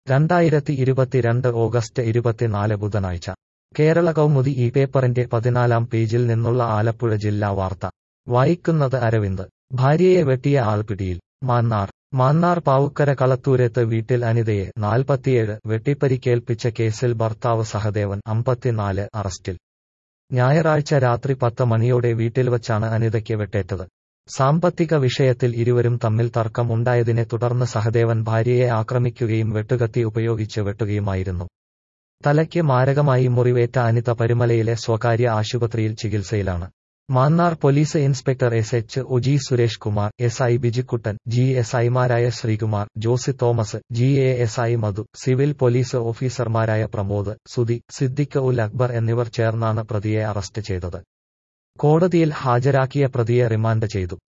രണ്ടായിരത്തി ഇരുപത്തിരണ്ട് ഓഗസ്റ്റ് ഇരുപത്തിനാല് ബുധനാഴ്ച കേരള കൗമുദി ഈ പേപ്പറിന്റെ പതിനാലാം പേജിൽ നിന്നുള്ള ആലപ്പുഴ ജില്ലാ വാർത്ത വായിക്കുന്നത് അരവിന്ദ് ഭാര്യയെ വെട്ടിയ ആൾ പിടിയിൽ മാന്നാർ മാന്നാർ പാവുക്കര കളത്തൂരത്ത് വീട്ടിൽ അനിതയെ നാൽപ്പത്തിയേഴ് വെട്ടിപ്പരിക്കേൽപ്പിച്ച കേസിൽ ഭർത്താവ് സഹദേവൻ അമ്പത്തിനാല് അറസ്റ്റിൽ ഞായറാഴ്ച രാത്രി പത്ത് മണിയോടെ വീട്ടിൽ വച്ചാണ് അനിതയ്ക്ക് വെട്ടേറ്റത് സാമ്പത്തിക വിഷയത്തിൽ ഇരുവരും തമ്മിൽ തർക്കം ഉണ്ടായതിനെ തുടർന്ന് സഹദേവൻ ഭാര്യയെ ആക്രമിക്കുകയും വെട്ടുകത്തി ഉപയോഗിച്ച് വെട്ടുകയുമായിരുന്നു തലയ്ക്ക് മാരകമായി മുറിവേറ്റ അനിത പരുമലയിലെ സ്വകാര്യ ആശുപത്രിയിൽ ചികിത്സയിലാണ് Mannar police inspector S H O G Suresh Kumar S I Bijikuttan G S ഐമാരായ Sreekumar Josy Thomas G A S I Madhu civil police ഓഫീസർമാരായ പ്രമോദ് സുധി സിദ്ദിഖ് ഉൽ അക്ബർ എന്നിവർ ചേർന്നാണ് പ്രതിയെ അറസ്റ്റ് ചെയ്തത് കോടതിയിൽ ഹാജരാക്കിയ പ്രതിയെ റിമാൻഡ് ചെയ്തു